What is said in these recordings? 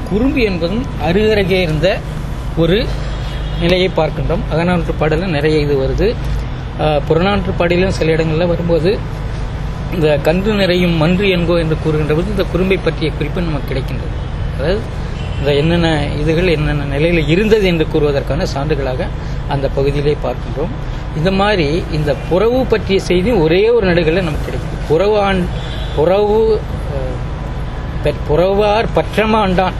குறும்பு என்பதும் அருகருகே இருந்த ஒரு நிலையை பார்க்கின்றோம் அகநானூற்று பாடலில் நிறைய இது வருது அஹ், புறநானூற்று பாடலிலும் சில இடங்களில் வரும்போது இந்த கன்று நிறையும் மன்று என்கோ என்று கூறுகின்ற போது இந்த குறும்பை பற்றிய குறிப்பு நமக்கு கிடைக்கின்றது அதாவது இந்த என்னென்ன இதுகள் என்னென்ன நிலையில் இருந்தது என்று கூறுவதற்கான சான்றுகளாக அந்த பகுதியிலே பார்க்கின்றோம் இந்த மாதிரி இந்த புறவு பற்றிய செய்தி ஒரே ஒரு நடுகளில் நமக்கு கிடைக்குது புறவு ஆண் புறவு அஹ், பெற்- புறவார் பற்றமாண்டான்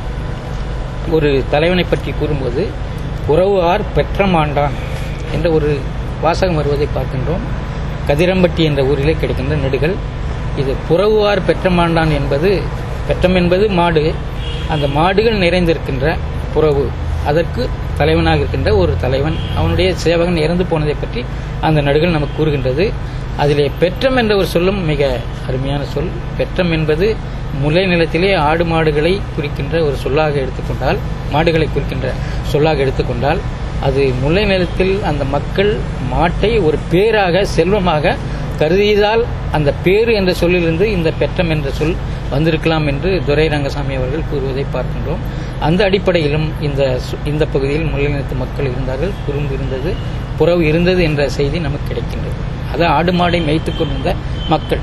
ஒரு தலைவனை பற்றி கூறும்போது புறவார் பெற்றமாண்டான் என்ற ஒரு வாசகம் வருவதை பார்க்கின்றோம் கதிரம்பட்டி என்ற ஊரிலே கிடைக்கின்ற நெடுகள் இது புறவுவார் பெற்றமாண்டான் என்பது பெற்றம் என்பது மாடு அந்த மாடுகள் நிறைந்திருக்கின்ற புறவு அதற்கு தலைவனாக இருக்கின்ற ஒரு தலைவன் அவனுடைய சேவகன் இறந்து போனதை பற்றி அந்த நடுகள் நமக்கு கூறுகின்றது அதிலே பெற்றம் என்ற ஒரு சொல்லும் மிக அருமையான சொல் பெற்றம் என்பது முல்லை நிலத்திலே ஆடு மாடுகளை குறிக்கின்ற ஒரு சொல்லாக எடுத்துக்கொண்டால் மாடுகளை குறிக்கின்ற சொல்லாக எடுத்துக்கொண்டால் அது முல்லை நிலத்தில் அந்த மக்கள் மாட்டை ஒரு பேராக செல்வமாக கருதியதால் அந்த பேரு என்ற சொல்லிலிருந்து இந்த பெற்றம் என்ற சொல் வந்திருக்கலாம் என்று துரை ரங்கசாமி அவர்கள் கூறுவதை பார்க்கின்றோம் அந்த அடிப்படையிலும் இந்த சு- இந்த பகுதியில் முல்லை நிலத்து மக்கள் இருந்தார்கள் குறும்பு இருந்தது புறவு இருந்தது என்ற செய்தி நமக்கு கிடைக்கின்றது அது ஆடு மாடை மேய்த்துக் கொண்டிருந்த மக்கள்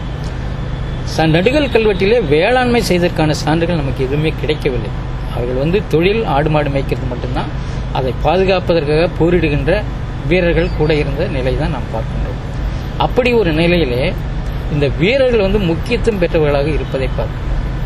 ச- நடுகல் கல்வெட்டிலே வேளாண்மை செய்ததற்கான சான்றுகள் நமக்கு எதுவுமே கிடைக்கவில்லை அவர்கள் வந்து தொழில் ஆடு மாடு மேய்க்கிறது மட்டும்தான் அதை பாதுகாப்பதற்காக போரிடுகின்ற வீரர்கள் கூட இருந்த நிலை தான் நாம் பார்க்கின்றோம் அப்படி ஒரு நிலையிலே இந்த வீரர்கள் வந்து முக்கியத்துவம் பெற்றவர்களாக இருப்பதை பார்க்கிறோம்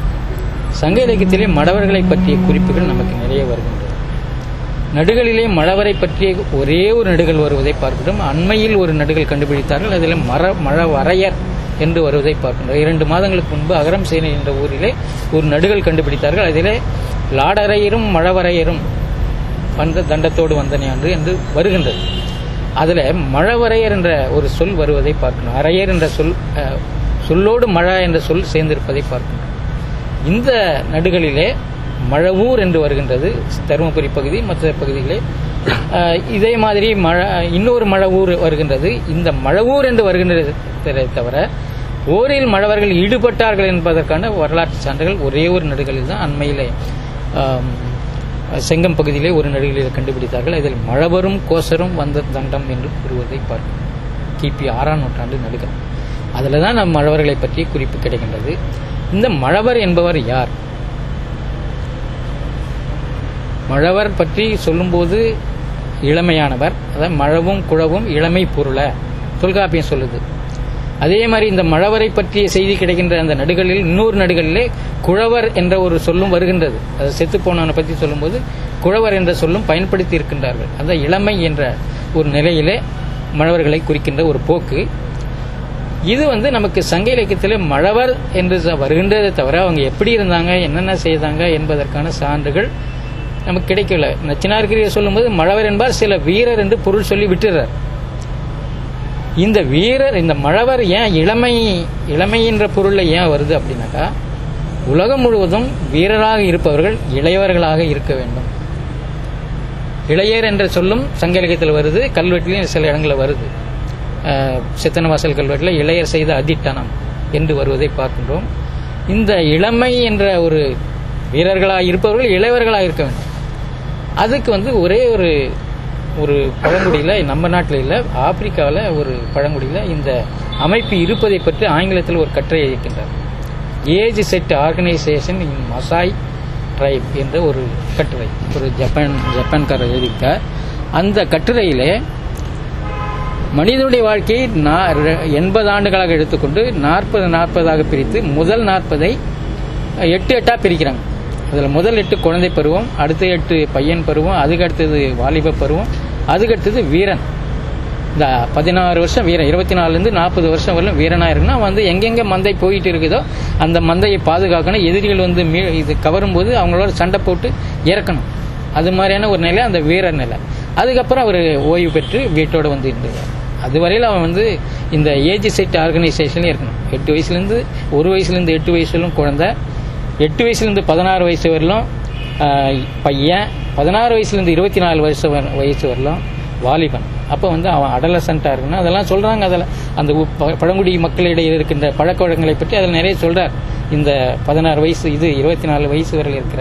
சங்க இலக்கியத்திலே மடவர்களை பற்றிய குறிப்புகள் நமக்கு நிறைய வருகின்றன நடுகளிலே மழவரை பற்றிய ஒரே ஒரு நடுகள் வருவதை பார்க்கிறோம் அண்மையில் ஒரு நடுகள் கண்டுபிடித்தார்கள் அதில் மர மழவரையர் என்று வருவதை பார்க்கின்றோம் இரண்டு மாதங்களுக்கு முன்பு அகரம் சேனை என்ற ஊரிலே ஒரு நடுகள் கண்டுபிடித்தார்கள் அதிலே லாடரையரும் மழவரையரும் வந்த தண்டத்தோடு வந்தனையாண்டு என்று வருகின்றது அதில் மழவரையர் என்ற ஒரு சொல் வருவதை பார்க்கணும் அரையர் என்ற சொல் அஹ், சொல்லோடு மழை என்ற சொல் சேர்ந்திருப்பதை பார்க்கணும் இந்த நடுகளிலே மழவூர் என்று வருகின்றது தருமபுரி பகுதி மற்ற பகுதிகளே அஹ், இதே மாதிரி மழ இன்னொரு மழவூர் வருகின்றது இந்த மழவூர் என்று வருகின்றதை தவிர போரில் மழவர்கள் ஈடுபட்டார்கள் என்பதற்கான வரலாற்று சான்றுகள் ஒரே ஒரு நடுகளில் தான் அண்மையிலே ஆம், செங்கம் பகுதியிலே ஒரு நடுகளில் கண்டுபிடித்தார்கள் இதில் மழவரும் கோசரும் வந்த தண்டம் என்று கூறுவதை பார்க்கிறோம் கிபி ஆறாம் நூற்றாண்டு நடுகள் அதில் தான் நம் மழவர்களை பற்றிய குறிப்பு கிடைக்கின்றது இந்த மழவர் என்பவர் யார் மழவர் பற்றி சொல்லும்போது இளமையானவர் அதாவது மழவும் குழவும் இளமை பொருள தொல்காப்பியம் சொல்லுது அதே மாதிரி இந்த மழவரை பற்றிய செய்தி கிடைக்கின்ற அந்த நடுகளில் இன்னொரு நடுகளிலே குழவர் என்ற ஒரு சொல்லும் வருகின்றது அது செத்து போனவனை பற்றி சொல்லும்போது குழவர் என்ற சொல்லும் பயன்படுத்தி இருக்கின்றார்கள் அந்த இளமை என்ற ஒரு நிலையிலே மழவர்களை குறிக்கின்ற ஒரு போக்கு இது வந்து நமக்கு சங்க இலக்கியத்தில் மழவர் என்று ச- வருகின்றதை தவிர அவங்க எப்படி இருந்தாங்க என்னென்ன செய்தாங்க என்பதற்கான சான்றுகள் நமக்கு கிடைக்கல நச்சினார்கிரியை சொல்லும்போது மழவர் என்பார் சில வீரர் என்று பொருள் சொல்லி விட்டுறார் இந்த வீரர் இந்த மழவர் ஏன் இளமை இளமை என்ற பொருள்ல ஏன் வருது அப்படின்னாக்கா உலகம் முழுவதும் வீரராக இருப்பவர்கள் இளையவர்களாக இருக்க வேண்டும் இளையர் என்ற சொல்லும் சங்க இலக்கியத்தில் வருது கல்வெட்டிலையும் சில இடங்களில் வருது அஹ், சித்தனவாசல் கல்வெட்டில் இளையர் செய்த அதிட்டனம் என்று வருவதை பார்க்கின்றோம் இந்த இளமை என்ற ஒரு வீரர்களாக இருப்பவர்கள் இளையவர்களாக இருக்க வேண்டும் அதுக்கு வந்து ஒரே ஒரு ஒரு பழங்குடியில் நம்ம நாட்டில் இல்லை ஆப்பிரிக்காவில் ஒரு பழங்குடியில் இந்த அமைப்பு இருப்பதை பற்றி ஆங்கிலத்தில் ஒரு கட்டுரை இருக்கின்றார் age set organisation in Masai tribe என்ற ஒரு கட்டுரை ஒரு ஜப்பான் ஜப்பான்காரர் எழுதியிருக்கார் அந்த கட்டுரையிலே மனிதனுடைய வாழ்க்கையை நா- ரெ- எண்பது ஆண்டுகளாக எடுத்துக்கொண்டு நாற்பது நாற்பதாக பிரித்து முதல் நாற்பதை எட்டு எட்டா பிரிக்கிறாங்க அதில் முதல் எட்டு குழந்தை பருவம் அடுத்த எட்டு பையன் பருவம் அதுக்கு அடுத்தது வாலிப பருவம் அதுக்கு அடுத்தது வீரன் இந்த பதினாறு வருஷம் வீரன் இருபத்தி நாலுலேருந்து நாற்பது வருஷம் வரலும் வீரனாக இருக்குன்னா அவன் வந்து எங்கெங்கே மந்தை போயிட்டு இருக்குதோ அந்த மந்தையை பாதுகாக்கணும் எதிரிகள் வந்து மீ இது கவரும்போது அவங்களோட சண்டை போட்டு இறக்கணும் அது மாதிரியான ஒரு நிலை அந்த வீரர் நிலை அதுக்கப்புறம் அவர் ஓய்வு பெற்று வீட்டோட வந்து இருந்துருவார் அதுவரையில் அவன் வந்து இந்த ஏஜ் செட் ஆர்கனைசேஷன்லேயே இருக்கணும் எட்டு வயசுலேருந்து ஒரு வயசுலேருந்து எட்டு வயசு வரலும் குழந்தை எட்டு வயசுலேருந்து பதினாறு வயசு வரலும் ஆஹ், பையன் பதினாறு வயசுலேருந்து இருபத்தி நாலு வயசு வர- வயசு வரலும் வாலிபன் அப்போ வந்து அவன் அடலசண்டாக இருக்குன்னா அதெல்லாம் சொல்கிறாங்க அதில் அந்த உ- ப- பழங்குடி மக்களிடையே இருக்கின்ற பழக்க வழக்கங்களை பற்றி அதில் நிறைய சொல்கிறார் இந்த பதினாறு வயசு இது இருபத்தி நாலு வயசு வரையில் இருக்கிற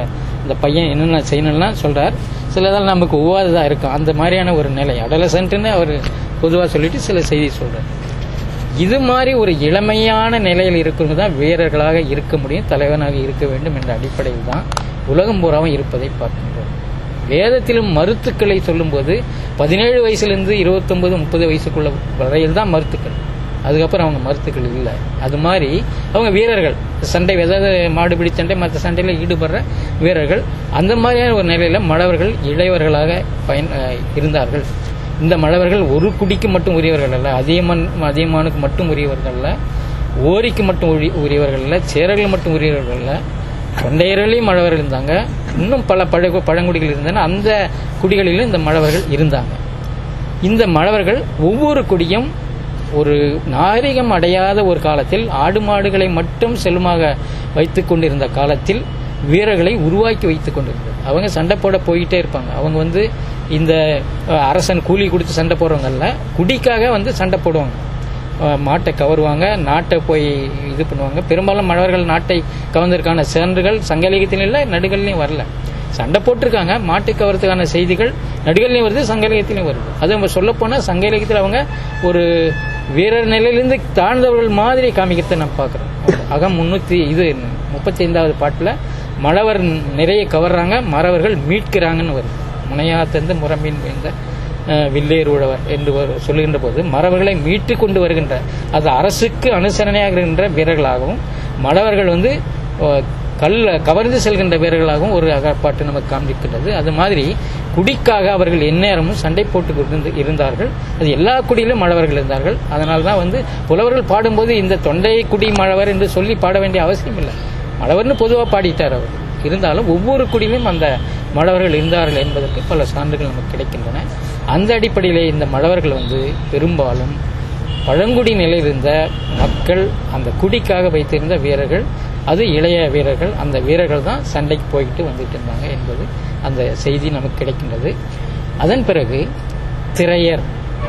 இந்த பையன் என்னென்ன செய்யணும்லாம் சொல்றார் சிலதெல்லாம் நமக்கு ஒவ்வாததாக இருக்கும் அந்த மாதிரியான ஒரு நிலை அடலசன்ட்டுன்னு அவர் பொதுவாக சொல்லிட்டு சில செய்தி சொல்றார் இது மாதிரி ஒரு இளமையான நிலையில் இருக்கிறவங்க தான் வீரர்களாக இருக்க முடியும் தலைவனாக இருக்க வேண்டும் என்ற அடிப்படையில் தான் உலகம் பூராவும் இருப்பதை பார்க்கின்றோம் வேதத்திலும் மருத்துக்களை சொல்லும்போது பதினேழு வயசுலேருந்து இருபத்தொன்பது முப்பது வயசுக்குள்ள வரையில் தான் மருத்துக்கள் அதுக்கப்புறம் அவங்க மருத்துக்கள் இல்லை அது மாதிரி அவங்க வீரர்கள் சண்டை ஏதாவது மாடுபிடி சண்டை மற்ற சண்டையில் ஈடுபடுற வீரர்கள் அந்த மாதிரியான ஒரு நிலையில் மழவர்கள் இளையவர்களாக பயன் அஹ் இருந்தார்கள் இந்த மழவர்கள் ஒரு குடிக்கு மட்டும் உரியவர்கள் அல்ல அதியமான் அதியமானுக்கு மட்டும் உரியவர்கள் அல்ல ஓரிக்கு மட்டும் உரி- உரியவர்கள் அல்ல சேரர்கள் மட்டும் உரியவர்கள் அல்ல தொண்டையர்களையும் மழவர்கள் இருந்தாங்க இன்னும் பல பழ பழங்குடிகள் இருந்தன அந்த குடிகளிலும் இந்த மழவர்கள் இருந்தாங்க இந்த மழவர்கள் ஒவ்வொரு குடியும் ஒரு நாகரிகம் அடையாத ஒரு காலத்தில் ஆடு மாடுகளை மட்டும் செல்லுமாக வைத்துக் கொண்டிருந்த காலத்தில் வீரர்களை உருவாக்கி வைத்துக் கொண்டிருந்தது அவங்க சண்டை போட போயிட்டே இருப்பாங்க அவங்க வந்து இந்த அஹ், அரசன் கூலி கொடுத்து சண்டை போடுறவங்கல்ல குடிக்காக வந்து சண்டை போடுவாங்க அஹ், மாட்டை கவருவாங்க நாட்டை போய் இது பண்ணுவாங்க பெரும்பாலும் மழவர்கள் நாட்டை கவர்ந்ததற்கான சான்றுகள் சங்கலிகத்திலும் இல்லை நடுகள்லையும் வரல சண்டை போட்டிருக்காங்க மாட்டை கவரத்துக்கான செய்திகள் நடுகள்லையும் வருது சங்கலிகத்திலையும் வருது அது நம்ம சொல்லப்போனால் சங்கலிகத்தில் அவங்க ஒரு வீரர் நிலையிலிருந்து தாழ்ந்தவர்கள் மாதிரி காமிக்கிறத நான் பார்க்குறோம் அகம் முன்னூற்றி இது முப்பத்தி ஐந்தாவது பாட்டில் மழவர் நிறைய கவர்றாங்க மறவர்கள் மீட்கிறாங்கன்னு வருது முனையாத்தந்து முரம்பின் வேந்த அஹ், வில்லேர் உழவர் என்று ஒரு- சொல்லுகின்ற போது மறவர்களை மீட்டு கொண்டு வருகின்ற அது அரசுக்கு அனுசரணையாக இருக்கின்ற வீரர்களாகவும் மறவர்கள் வந்து அஹ், கல் கவர்ந்து செல்கின்ற வீரர்களாகவும் ஒரு அகப்பாட்டு நமக்கு காண்பிக்கின்றது அது மாதிரி குடிக்காக அவர்கள் எந்நேரமும் சண்டை போட்டு கொண்டு இருந்தார்கள் அது எல்லா குடியிலும் மழவர்கள் இருந்தார்கள் அதனால தான் வந்து புலவர்கள் பாடும்போது இந்த தொண்டை குடி மழவர் என்று சொல்லி பாட வேண்டிய அவசியம் இல்லை மழவர்னு பொதுவாக பாடிட்டார் அவர் இருந்தாலும் ஒவ்வொரு குடியிலும் அந்த மழவர்கள் இருந்தார்கள் என்பதற்கு பல சான்றுகள் நமக்கு கிடைக்கின்றன அந்த அடிப்படையிலே இந்த மழவர்கள் வந்து பெரும்பாலும் பழங்குடி நிலையில் இருந்த மக்கள் அந்த குடிக்காக வைத்திருந்த வீரர்கள் அது இளைய வீரர்கள் அந்த வீரர்கள் தான் சண்டைக்கு போய்கிட்டு வந்துட்டு இருந்தாங்க என்பது அந்த செய்தி நமக்கு கிடைக்கின்றது அதன் பிறகு திரையர்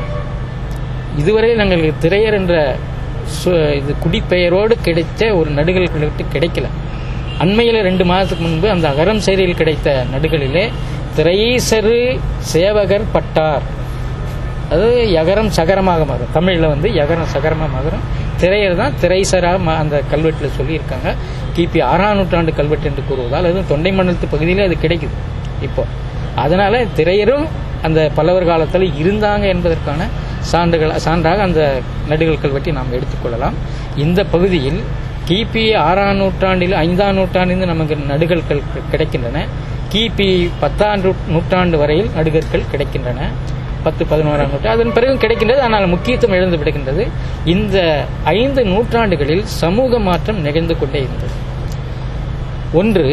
இதுவரை நாங்கள் திரையர் என்ற சு- இது குடிப்பெயரோடு கிடைத்த ஒரு நடுகள் கிடைத்து கிடைக்கல அண்மையில் ரெண்டு மாதத்துக்கு முன்பு அந்த அகரம் சேரியில் கிடைத்த நடுகளிலே திரையீசரு சேவகர் பட்டார் அது யகரம் சகரமாக மாறும் தமிழில் வந்து யகரம் சகரமாக மாறும் திரையர் தான் திரைசரா ம- அந்த கல்வெட்டில் சொல்லியிருக்காங்க கிபி ஆறாம் நூற்றாண்டு கல்வெட்டு என்று கூறுவதால் அதுவும் தொண்டை மண்டலத்து பகுதியிலே அது கிடைக்குது இப்போ அதனால திரையரும் அந்த பல்லவர் காலத்தில் இருந்தாங்க என்பதற்கான சான்றுகள் சான்றாக அந்த நடுகள் கல்வெட்டை நாம் எடுத்துக்கொள்ளலாம் இந்த பகுதியில் கிபி ஆறாம் நூற்றாண்டில் ஐந்தாம் நூற்றாண்டிலிருந்து நமக்கு நடுகற்கள் கிடைக்கின்றன கிபி பத்தாம் நூ- நூற்றாண்டு வரையில் நடுகற்கள் கிடைக்கின்றன பத்து பதினோராம் நூற்றாண்டு அதன் பிறகும் கிடைக்கின்றது ஆனால் முக்கியத்துவம் இழந்து விடுகின்றது இந்த ஐந்து நூற்றாண்டுகளில் சமூக மாற்றம் நிகழ்ந்து கொண்டே இருந்தது ஒன்று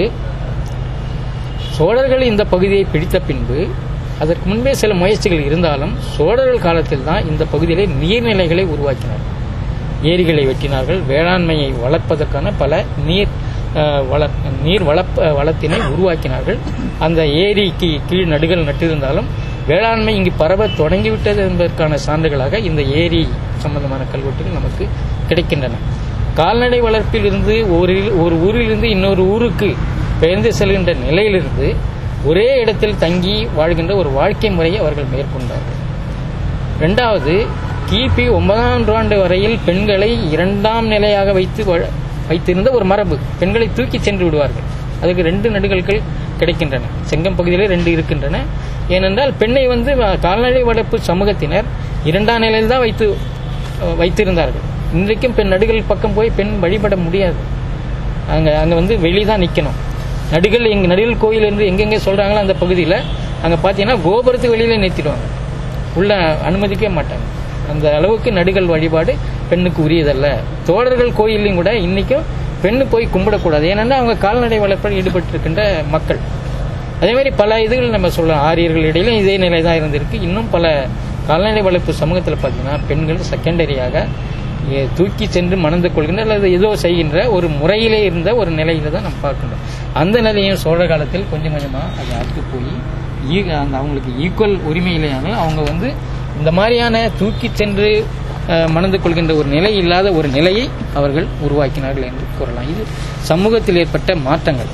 சோழர்கள் இந்த பகுதியை பிடித்த பின்பு அதற்கு முன்பே சில முயற்சிகள் இருந்தாலும் சோழர்கள் காலத்தில் தான் இந்த பகுதியிலே நீர்நிலைகளை உருவாக்கினார் ஏரிகளை வெட்டினார்கள் வேளாண்மையை வளர்ப்பதற்கான பல நீர் அஹ், வள நீர் வளப்ப வளத்தினை உருவாக்கினார்கள் அந்த ஏரிக்கு கீழ் நடுகள் நட்டிருந்தாலும் வேளாண்மை இங்கு பரவ தொடங்கிவிட்டது என்பதற்கான சான்றுகளாக இந்த ஏரி சம்பந்தமான கல்வெட்டுகள் நமக்கு கிடைக்கின்றன கால்நடை வளர்ப்பில் இருந்து ஒரு ஒரு ஊரிலிருந்து இன்னொரு ஊருக்கு பெயர்ந்து செல்கின்ற நிலையிலிருந்து ஒரே இடத்தில் தங்கி வாழ்கின்ற ஒரு வாழ்க்கை முறையை அவர்கள் மேற்கொண்டார்கள் ரெண்டாவது கிபி ஒன்பதாம் நூற்றாண்டு வரையில் பெண்களை இரண்டாம் நிலையாக வைத்து வ- வைத்திருந்த ஒரு மரபு பெண்களை தூக்கி சென்று விடுவார்கள் அதுக்கு ரெண்டு நடுகல்கள் கிடைக்கின்றன செங்கம் பகுதியிலே ரெண்டு இருக்கின்றன ஏனென்றால் பெண்ணை வந்து வ- கால்நடை வளர்ப்பு சமூகத்தினர் இரண்டாம் நிலையில் தான் வைத்து அஹ், வைத்திருந்தார்கள் இன்றைக்கும் பெண் நடுகள் பக்கம் போய் பெண் வழிபட முடியாது அங்கே அங்கே வந்து வெளியே தான் நிற்கணும் நடுகள் எங்க நடுகள் கோயில் என்று எங்கெங்கே சொல்கிறாங்களோ அந்த பகுதியில் அங்கே பார்த்தீங்கன்னா கோபுரத்துக்கு வெளியில நிறுத்திடுவாங்க உள்ள அனுமதிக்கவே மாட்டாங்க அந்த அளவுக்கு நடுகள் வழிபாடு பெண்ணுக்கு உரியதல்ல தோழர்கள் கோயிலையும் கூட இன்னைக்கும் பெண்ணு போய் கும்பிடக்கூடாது ஏன்னா அவங்க கால்நடை வளர்ப்பில் ஈடுபட்டிருக்கின்ற மக்கள் அதே மாதிரி பல இதுகள் நம்ம சொல்லலாம் ஆரியர்கள் இடையிலும் இதே நிலை தான் இருந்திருக்கு இன்னும் பல கால்நடை வளர்ப்பு சமூகத்தில் பார்த்தீங்கன்னா பெண்கள் செகண்டரியாக ஏ- தூக்கி சென்று மணந்து கொள்கின்ற அல்லது ஏதோ செய்கின்ற ஒரு முறையிலே இருந்த ஒரு நிலையில தான் நம்ம பார்க்கின்றோம் அந்த நிலையும் சோழ காலத்தில் கொஞ்சம் கொஞ்சமாக அது அறுத்து போய் ஈ- அந்த அவங்களுக்கு ஈக்குவல் உரிமையிலேயானால் அவங்க வந்து இந்த மாதிரியான தூக்கி சென்று அஹ், மணந்து கொள்கின்ற ஒரு நிலை இல்லாத ஒரு நிலையை அவர்கள் உருவாக்கினார்கள் என்று கூறலாம் இது சமூகத்தில் ஏற்பட்ட மாற்றங்கள்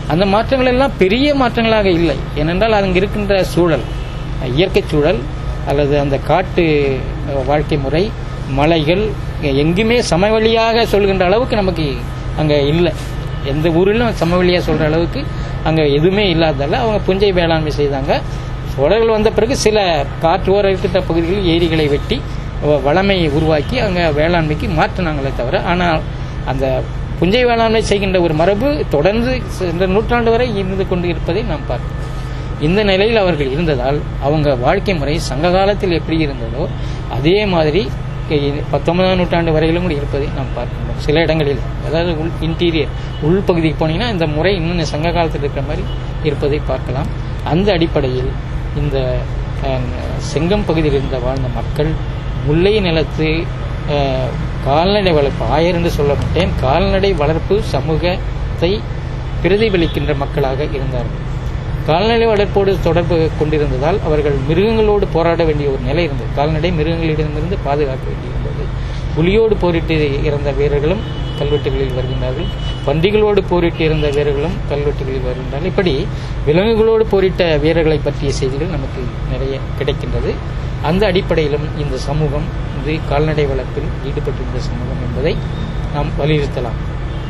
அந்த மாற்றங்கள் எல்லாம் பெரிய மாற்றங்களாக இல்லை ஏனென்றால் அங்கு இருக்கின்ற சூழல் இயற்கை சூழல் அல்லது அந்த காட்டு அஹ், வாழ்க்கை முறை மலைகள் எங்குமே சமவெளியாக சொல்கின்ற அளவுக்கு நமக்கு அங்கே இல்லை எந்த ஊரிலும் சமவெளியாக சொல்கிற அளவுக்கு அங்கே எதுவுமே இல்லாததால அவங்க புஞ்சை வேளாண்மை செய்தாங்க சோழர்கள் வந்த பிறகு சில காற்று ஓர இருக்கின்ற பகுதிகளில் ஏரிகளை வெட்டி வ- வளமையை உருவாக்கி அங்கே வேளாண்மைக்கு மாற்றினாங்களே தவிர ஆனால் அந்த புஞ்சை வேளாண்மை செய்கின்ற ஒரு மரபு தொடர்ந்து சென்ற நூற்றாண்டு வரை இருந்து கொண்டு இருப்பதை நாம் பார்க்கிறோம் இந்த நிலையில் அவர்கள் இருந்ததால் அவங்க வாழ்க்கை முறை சங்க காலத்தில் எப்படி இருந்ததோ அதே மாதிரி இ- பத்தொன்பதாம் நூற்றாண்டு வரையிலும் கூட இருப்பதை நாம் பார்க்கின்றோம் சில இடங்களில் அதாவது உள் இன்டீரியர் உள்பகுதிக்கு போனீங்கன்னா இந்த முறை இன்னும் சங்க காலத்தில் இருக்கிற மாதிரி இருப்பதை பார்க்கலாம் அந்த அடிப்படையில் இந்த அஹ், செங்கம் பகுதியில் இருந்த வாழ்ந்த மக்கள் முல்லை நிலத்து அஹ், கால்நடை வளர்ப்பு ஆயர் என்று சொல்ல மாட்டேன் கால்நடை வளர்ப்பு சமூகத்தை பிரதிபலிக்கின்ற மக்களாக இருந்தார்கள் கால்நடை வளர்ப்போடு தொடர்பு கொண்டிருந்ததால் அவர்கள் மிருகங்களோடு போராட வேண்டிய ஒரு நிலை இருந்தது கால்நடை மிருகங்களிடமிருந்து பாதுகாக்க வேண்டியிருந்தது புலியோடு போரிட்டு இறந்த வீரர்களும் கல்வெட்டுகளில் வருகின்றார்கள் பன்றிகளோடு போரிட்டு இருந்த வீரர்களும் கல்வெட்டுகளில் வருகின்றார்கள் இப்படி விலங்குகளோடு போரிட்ட வீரர்களை பற்றிய செய்திகள் நமக்கு நிறைய கிடைக்கின்றது அந்த அடிப்படையிலும் இந்த சமூகம் இது கால்நடை வளர்ப்பில் ஈடுபட்டிருந்த சமூகம் என்பதை நாம் வலியுறுத்தலாம்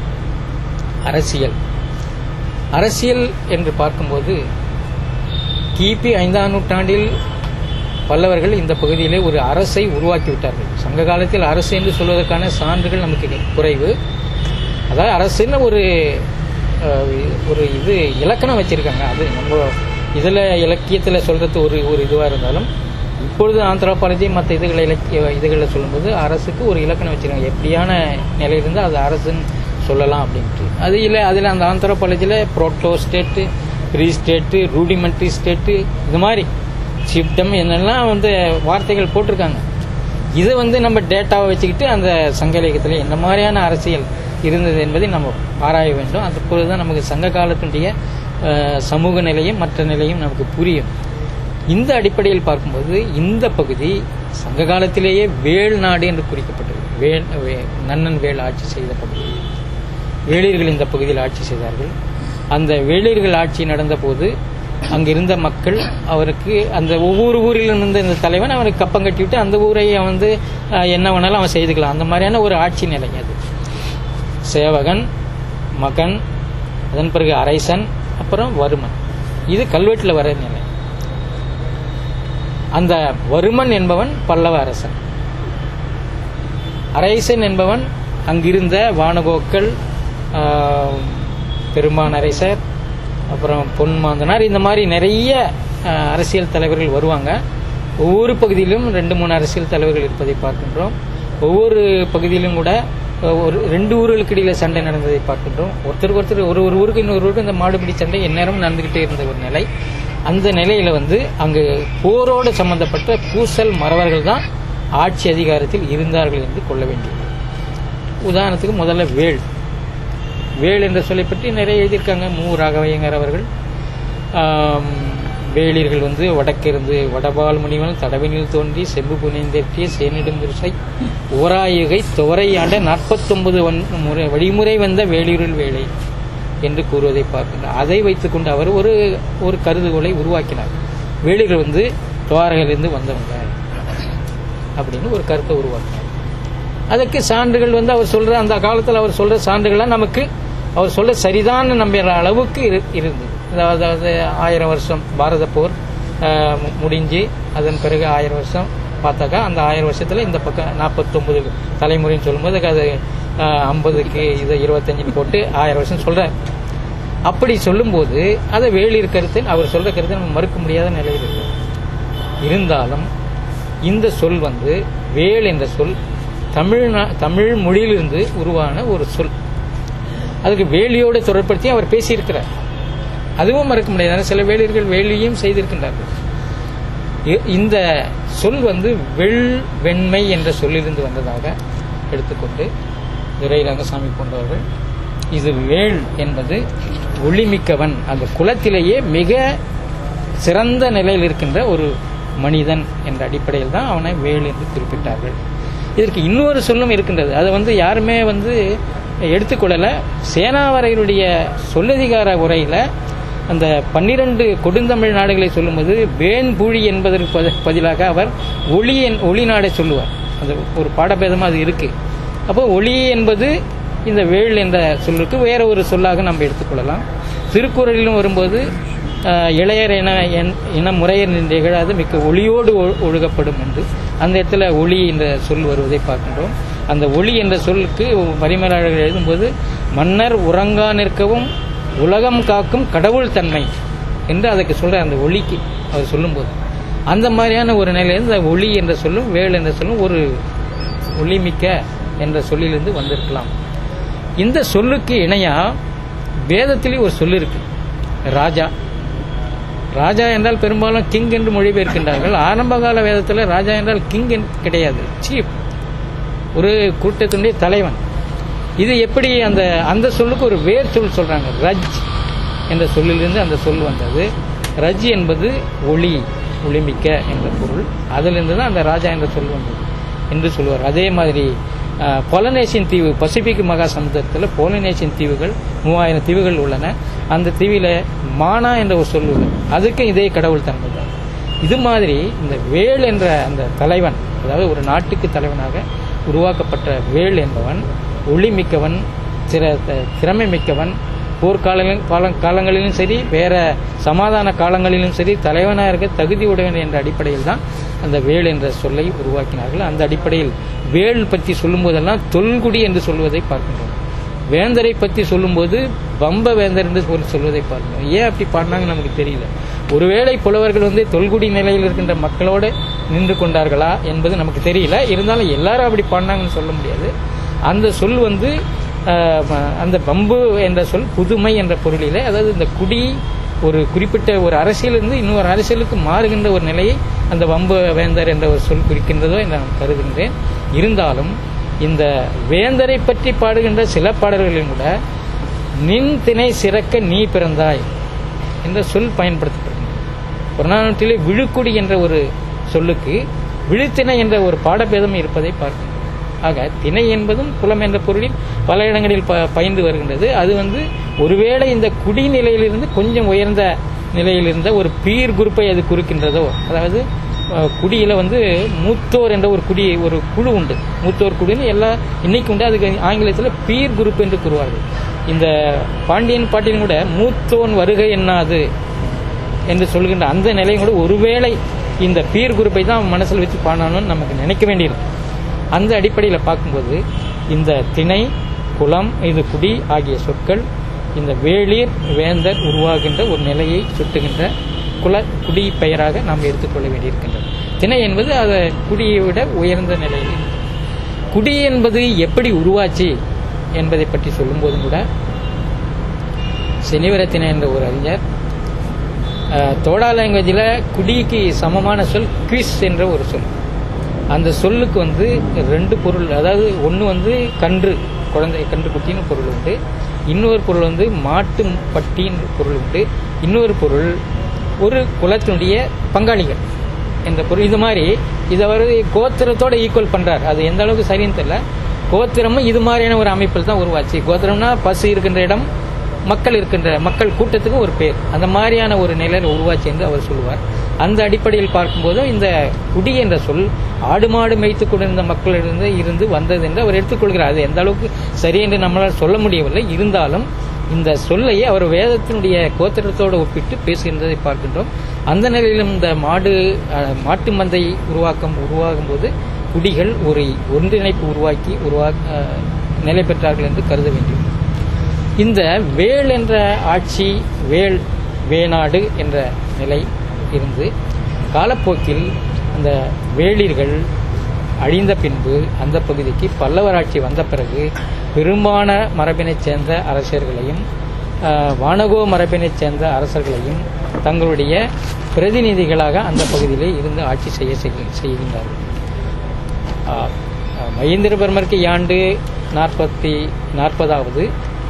அரசியல் அரசியல் என்று பார்க்கும்போது கிபி ஐந்தாம் நூற்றாண்டில் பல்லவர்கள் இந்த பகுதியிலே ஒரு அரசை உருவாக்கிவிட்டார்கள் சங்க காலத்தில் அரசு என்று சொல்வதற்கான சான்றுகள் நமக்கு குறைவு அதாவது அரசுன்னு ஒரு அஹ், ஒரு இது இலக்கணம் வச்சிருக்காங்க அது நம்ம இதில் இலக்கியத்தில் சொல்றது ஒரு ஒரு இதுவாக இருந்தாலும் இப்பொழுது ஆந்த்ரோபாலஜி மற்ற இதுகளை இலக்கிய இதுகளில் சொல்லும்போது அரசுக்கு ஒரு இலக்கணம் வச்சிருக்காங்க எப்படியான நிலை இருந்தால் அது அரசுன்னு சொல்லலாம் அப்படின்ட்டு அது இல்லை அதில் அந்த ஆந்த்ரோபாலஜியில் proto state pre state rudimentary state இது மாதிரி சிப்டம் என்னெல்லாம் வந்து வார்த்தைகள் போட்டிருக்காங்க இது வந்து நம்ம டேட்டாவை வச்சுக்கிட்டு அந்த சங்க இலக்கியத்தில் என்ன மாதிரியான அரசியல் இருந்தது என்பதை நம்ம ஆராய வேண்டும் அப்பொழுது தான் நமக்கு சங்க காலத்தினுடைய அஹ், சமூக நிலையும் மற்ற நிலையும் நமக்கு புரியும் இந்த அடிப்படையில் பார்க்கும்போது இந்த பகுதி சங்க காலத்திலேயே வேள் நாடு என்று குறிக்கப்பட்டது வேள் வே- நன்னன் வேள் ஆட்சி செய்த பகுதி வேளிர்கள் இந்த பகுதியில் ஆட்சி செய்தார்கள் அந்த வேளிர்கள் ஆட்சி நடந்தபோது அங்கிருந்த மக்கள் அவருக்கு அந்த ஒவ்வொரு ஊரிலும் இருந்த இந்த தலைவன் அவனுக்கு கப்பம் கட்டிவிட்டு அந்த ஊரை அவன் வந்து அஹ், என்ன வேணாலும் அவன் செய்துக்கலாம் அந்த மாதிரியான ஒரு ஆட்சி நிலை அது சேவகன் மகன் அதன் பிறகு அரைசன் அப்புறம் வருமன் இது கல்வெட்டில் வர நிலை அந்த வருமன் என்பவன் பல்லவ அரசன் அரைசன் என்பவன் அங்கிருந்த வானகோக்கள் ஆஹ், பெருமான் அரசர் அப்புறம் பொன்மாந்தனார் இந்த மாதிரி நிறைய ஆஹ், அரசியல் தலைவர்கள் வருவாங்க ஒவ்வொரு பகுதியிலும் ரெண்டு மூணு அரசியல் தலைவர்கள் இருப்பதை பார்க்கின்றோம் ஒவ்வொரு பகுதியிலும் கூட அஹ், ஒரு ரெண்டு ஊர்களுக்கு இடையில சண்டை நடந்ததை பார்க்கின்றோம் ஒருத்தருக்கு ஒருத்தர் ஒரு ஒரு ஊருக்கு இன்னொரு ஊருக்கு இந்த மாடுபிடி சண்டை எந்நேரமும் நடந்துகிட்டே இருந்த ஒரு நிலை அந்த நிலையில வந்து அங்கு போரோடு சம்பந்தப்பட்ட பூசல் மறவர்கள் தான் ஆட்சி அதிகாரத்தில் இருந்தார்கள் என்று கொள்ள வேண்டியது உதாரணத்துக்கு முதல்ல வேள் வேள் என்ற சொல்லை பற்றி நிறைய எழுதியிருக்காங்க மு ராகவையங்கர் அவர்கள் ஆம், வேளிர்கள் வந்து வடக்கிருந்து வடபால் முனிவன் தடவினில் தோன்றி செம்பு புனைந்தேற்றிய சேனிடும் விருசை ஓராயுகை துவரையாண்ட நாற்பத்தொன்பது முறை வழிமுறை வந்த வேளிருள் வேலை என்று கூறுவதை பார்க்கின்றார் அதை வைத்துக்கொண்டு அவர் ஒரு ஒரு கருதுகோளை உருவாக்கினார் வேளிர்கள் வந்து துவாரகையிலிருந்து வந்தவங்க அப்படின்னு ஒரு கருத்தை உருவாக்கினார் அதற்கு சான்றுகள் வந்து அவர் சொல்ற அந்த காலத்தில் அவர் சொல்ற சான்றுகள்லாம் நமக்கு அவர் சொல்ல சரிதான் நம்புற அளவுக்கு இரு- இருந்தது அதாவது அதாவது ஆயிரம் வருஷம் பாரத போர் ஆஹ், மு- முடிஞ்சு அதன் பிறகு ஆயிரம் வருஷம் பார்த்தாக்கா அந்த ஆயிரம் வருஷத்துல இந்த பக்கம் நாற்பத்தொன்பது தலைமுறைன்னு சொல்லும்போது அது ஐம்பதுக்கு இது இருபத்தஞ்சுன்னு போட்டு ஆயிரம் வருஷம் சொல்றார் அப்படி சொல்லும்போது அதை வேளிர் கருத்து அவர் சொல்ற கருத்தை நம்ம மறுக்க முடியாத நிலையில் இருக்கு இருந்தாலும் இந்த சொல் வந்து வேல் என்ற சொல் தமிழ்நா தமிழ் மொழியிலிருந்து உருவான ஒரு சொல் அதுக்கு வேலியோடு தொடர்படுத்தி அவர் பேசியிருக்கிறார் அதுவும் மறக்க முடியாது ஆனா சில வேலியர்கள் வேலியும் செய்திருக்கின்றார்கள் இ- இந்த சொல் வந்து வெள் வெண்மை என்ற சொல்லிலிருந்து வந்ததாக எடுத்துக்கொண்டு துரை ரங்கசாமி போன்றவர்கள் இது வேள் என்பது ஒளிமிக்கவன் அந்த குலத்திலேயே மிக சிறந்த நிலையில் இருக்கின்ற ஒரு மனிதன் என்ற அடிப்படையில் தான் அவனை வேள் என்று குறிப்பிட்டார்கள் இதற்கு இன்னொரு சொல்லும் இருக்கின்றது அதை வந்து யாருமே வந்து எடுத்துக்கொள்ளல சேனாவரையருடைய சொல்லதிகார உரையில் அந்த பன்னிரண்டு கொடுந்தமிழ் நாடுகளை சொல்லும்போது வேண்புழி என்பதற்கு பதி- பதிலாக அவர் ஒளி என் ஒளி நாடை சொல்லுவார் அது ஒரு பாடபேதமாக அது இருக்கு அப்போ ஒளி என்பது இந்த வேள் என்ற சொல்லுக்கு வேற ஒரு சொல்லாக நம்ம எடுத்துக்கொள்ளலாம் திருக்குறளிலும் வரும்போது ஆஹ், இளையர் என என்- இன முறையர் நிகழாது மிக்க ஒளியோடு ஒ- ஒழுகப்படும் என்று அந்த இடத்துல ஒளி என்ற சொல் வருவதை பார்க்கின்றோம் அந்த ஒளி என்ற சொல்லுக்கு வரிமேலாளர்கள் எழுதும்போது மன்னர் உறங்கா நிற்கவும் உலகம் காக்கும் கடவுள் தன்மை என்று அதுக்கு சொல்ற அந்த ஒளிக்கு அவர் சொல்லும்போது அந்த மாதிரியான ஒரு நிலையிலிருந்து இந்த ஒளி என்ற சொல்லும் வேள் என்ற சொல்லும் ஒரு ஒளிமிக்க என்ற சொல்லிலிருந்து வந்திருக்கலாம் இந்த சொல்லுக்கு இணையா வேதத்திலே ஒரு சொல்லு இருக்கு ராஜா ராஜா என்றால் பெரும்பாலும் கிங் என்று மொழிபெயர்க்கின்றார்கள் ஆரம்பகால வேதத்தில் ராஜா என்றால் கிங் கிடையாது சீப் ஒரு கூட்டத்தினுடைய தலைவன் இது எப்படி அந்த அந்த சொல்லுக்கு ஒரு வேர் சொல் சொல்றாங்க ரஜ் என்ற சொல்லிலிருந்து அந்த சொல் வந்தது ரஜ் என்பது ஒளி ஒளிமிக்க என்ற பொருள் அதிலிருந்து தான் அந்த ராஜா என்ற சொல் வந்தது என்று சொல்லுவார் அதே மாதிரி அஹ், பொலனேசியன் தீவு பசிபிக் மகா சமுத்திரத்தில் பொலனேசியன் தீவுகள் மூவாயிரம் தீவுகள் உள்ளன அந்த தீவில மானா என்ற ஒரு சொல் உள்ளது அதுக்கு இதே கடவுள் தன்மை தான் இது மாதிரி இந்த வேள் என்ற அந்த தலைவன் அதாவது ஒரு நாட்டுக்கு தலைவனாக உருவாக்கப்பட்ட வேள் என்பவன் ஒளிமிக்கவன் திற த- திறமை மிக்கவன் போர்க்காலங்களில் கால காலங்களிலும் சரி வேற சமாதான காலங்களிலும் சரி தலைவனாக இருக்க தகுதி உடையவன் என்ற அடிப்படையில் தான் அந்த வேள் என்ற சொல்லை உருவாக்கினார்கள் அந்த அடிப்படையில் வேள் பற்றி சொல்லும்போதெல்லாம் தொல்குடி என்று சொல்வதை பார்க்கின்றோம் வேந்தரை பற்றி சொல்லும்போது பம்ப வேந்தர் என்று சொல்லி சொல்வதை பார்க்கணும் ஏன் அப்படி பாடினாங்க நமக்கு தெரியல ஒருவேளை புலவர்கள் வந்து தொல்குடி நிலையில் இருக்கின்ற மக்களோடு நின்று கொண்டார்களா என்பது நமக்கு தெரியல இருந்தாலும் எல்லாரும் அப்படி பாடினாங்கன்னு சொல்ல முடியாது அந்த சொல் வந்து ஆஹ், ம- அந்த பம்பு என்ற சொல் புதுமை என்ற பொருளிலே அதாவது இந்த குடி ஒரு குறிப்பிட்ட ஒரு அரசியலிருந்து இன்னொரு அரசியலுக்கு மாறுகின்ற ஒரு நிலையை அந்த வம்பு வேந்தர் என்ற ஒரு சொல் குறிக்கின்றதோ என்று நான் கருதுகின்றேன் இருந்தாலும் இந்த வேந்தரை பற்றி பாடுகின்ற சில பாடல்களிலும் கூட நின் திணை சிறக்க நீ பிறந்தாய் என்ற சொல் பயன்படுத்தப்படுகின்றது புறநானூற்றிலே விழுக்குடி என்ற ஒரு சொல்லுக்கு விழுத்திணை என்ற ஒரு பாடபேதம் இருப்பதை பார்க்கின்றோம் ஆக திணை என்பதும் குலம் என்ற பொருளில் பல இடங்களில் ப பயின்று வருகின்றது அது வந்து ஒருவேளை இந்த குடிநிலையிலிருந்து கொஞ்சம் உயர்ந்த நிலையில் இருந்த ஒரு பீர் குரூப்பை அது குறிக்கின்றதோ அதாவது அஹ், குடியில வந்து மூத்தோர் என்ற ஒரு குடி ஒரு குழு உண்டு மூத்தோர் குழுன்னு எல்லா இன்னைக்கு உண்டு அதுக்கு ஆங்கிலத்தில் பீர் குரூப் என்று கூறுவார்கள் இந்த பாண்டியன் பாட்டிலும் கூட மூத்தோன் வருகை என்னாது என்று சொல்கின்ற அந்த நிலையும் கூட ஒருவேளை இந்த பீர் குரூப்பை தான் மனசில் வச்சு பாடணும்னு நமக்கு நினைக்க வேண்டியிருக்கு அந்த அடிப்படையில் பார்க்கும்போது இந்த திணை குலம் இது குடி ஆகிய சொற்கள் இந்த வேளிர் வேந்தர் உருவாகின்ற ஒரு நிலையை சுட்டுகின்ற குல குடி பெயராக நாம் எடுத்துக்கொள்ள வேண்டியிருக்கின்றது திணை என்பது அதை குடியை விட உயர்ந்த நிலையில் இருக்கு. குடி என்பது எப்படி உருவாச்சு என்பதை பற்றி சொல்லும்போதும் கூட செனிவரத்தின என்ற ஒரு அறிஞர் அஹ், தோடா லாங்குவேஜில் குடிக்கு சமமான சொல் குவிஸ் என்ற ஒரு சொல் அந்த சொல்லுக்கு வந்து ரெண்டு பொருள் அதாவது ஒன்று வந்து கன்று குழந்தை கன்று குட்டின்னு பொருள் உண்டு இன்னொரு பொருள் வந்து மாட்டு பட்டின்னு பொருள் உண்டு இன்னொரு பொருள் ஒரு குலத்தினுடைய பங்காளிகள் என்ற பொருள் இது மாதிரி இதை அவர் கோத்திரத்தோட ஈக்குவல் பண்றார் அது எந்த அளவுக்கு சரின்னு தெரியல கோத்திரமும் இது மாதிரியான ஒரு அமைப்பில் தான் உருவாச்சு கோத்திரம்னா பசு இருக்கின்ற இடம் மக்கள் இருக்கின்ற மக்கள் கூட்டத்துக்கு ஒரு பேர் அந்த மாதிரியான ஒரு நிலையில் உருவாச்சு என்று அவர் சொல்லுவார் அந்த அடிப்படையில் பார்க்கும்போது இந்த குடி என்ற சொல் ஆடு மாடு மேய்த்து கொண்டிருந்த மக்களிலிருந்து இருந்து வந்தது என்று அவர் எடுத்துக்கொள்கிறார் அது எந்த அளவுக்கு சரி என்று நம்மளால் சொல்ல முடியவில்லை இருந்தாலும் இந்த சொல்லை அவர் வேதத்தினுடைய கோத்திரத்தோடு ஒப்பிட்டு பேசுகின்றதை பார்க்கின்றோம் அந்த நிலையிலும் இந்த மாடு அஹ், மாட்டு மந்தை உருவாக்கம் உருவாகும் போது குடிகள் ஒரு ஒன்றிணைப்பு உருவாக்கி உருவா அஹ், நிலை பெற்றார்கள் என்று கருத வேண்டும் இந்த வேள் என்ற ஆட்சி வேள் வேநாடு என்ற நிலை இருந்து காலப்போக்கில் அந்த வேளிர்கள் அழிந்த பின்பு அந்த பகுதிக்கு பல்லவர் ஆட்சி வந்த பிறகு பெரும்பான மரபினைச் சேர்ந்த அரசர்களையும் ஆஹ், வானகோ மரபினைச் சேர்ந்த அரசர்களையும் தங்களுடைய பிரதிநிதிகளாக அந்த பகுதியிலே இருந்து ஆட்சி செய்ய செய்ய- செய்கின்றார்கள் ஆஹ், ஆஹ், மகேந்திரவர்மருக்கு ஆண்டு நாற்பத்தி நாற்பதாவது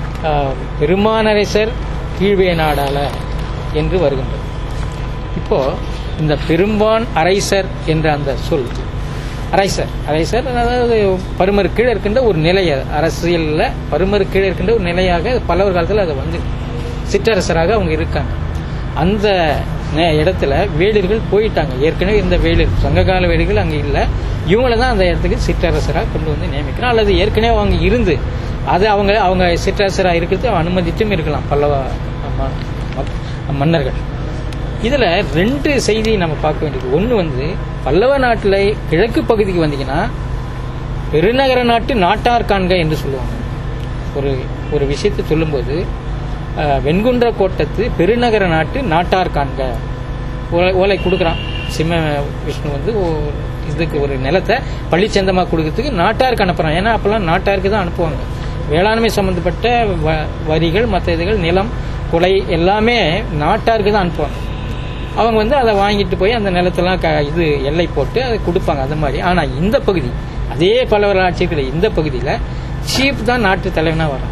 பெருமானரசர் கீழ்வேநாடால என்று வருகின்றது இப்போ இந்த பெரும்பான் அரைசர் என்ற அந்த சொல் அரைசர் அரைசர் அதாவது பருமறு கீழே இருக்கின்ற ஒரு நிலை அது. அரசியல்ல பருமறு கீழே இருக்கின்ற ஒரு நிலையாக பல்லவர் காலத்தில் அது வந்து சிற்றரசராக அவங்க இருக்காங்க அந்த நே- இடத்துல வேளிர்கள் போயிட்டாங்க ஏற்கனவே இருந்த வேளிர் சங்ககால வேளிர்கள் அங்கே இல்லை இவங்கள தான் அந்த இடத்துக்கு சிற்றரசராக கொண்டு வந்து நியமிக்கிறோம் அல்லது ஏற்கனவே அவங்க இருந்து அது அவங்க அவங்க சிற்றரசராக இருக்கிறது அனுமதித்தும் இருக்கலாம் பல்லவ ம- மக்- மன்னர்கள் இதுல ரெண்டு செய்தி நம்ம பார்க்க வேண்டியது ஒன்று வந்து பல்லவ நாட்டில் கிழக்கு பகுதிக்கு வந்தீங்கன்னா பெருநகர நாட்டு நாட்டார் காண்க என்று சொல்லுவாங்க ஒரு ஒரு விஷயத்தை சொல்லும்போது அஹ், வெண்குன்ற கோட்டத்து பெருநகர நாட்டு நாட்டார் காண்க ஓலை ஓலை கொடுக்குறான் சிம்ம விஷ்ணு வந்து ஒரு இதுக்கு ஒரு நிலத்தை பள்ளிச்சந்தமாக கொடுக்கறதுக்கு நாட்டாருக்கு அனுப்புறான் ஏன்னா அப்பெல்லாம் நாட்டாருக்கு தான் அனுப்புவாங்க வேளாண்மை சம்பந்தப்பட்ட வ- வரிகள் மற்ற இதுகள் நிலம் கொலை எல்லாமே நாட்டாருக்கு தான் அனுப்புவாங்க அவங்க வந்து அதை வாங்கிட்டு போய் அந்த நிலத்தெல்லாம் க இது எல்லை போட்டு அதை கொடுப்பாங்க அந்த மாதிரி ஆனால் இந்த பகுதி அதே பல்லவர் ஆட்சியத்தில் இந்த பகுதியில் சீப் தான் நாட்டு தலைவனாக வரும்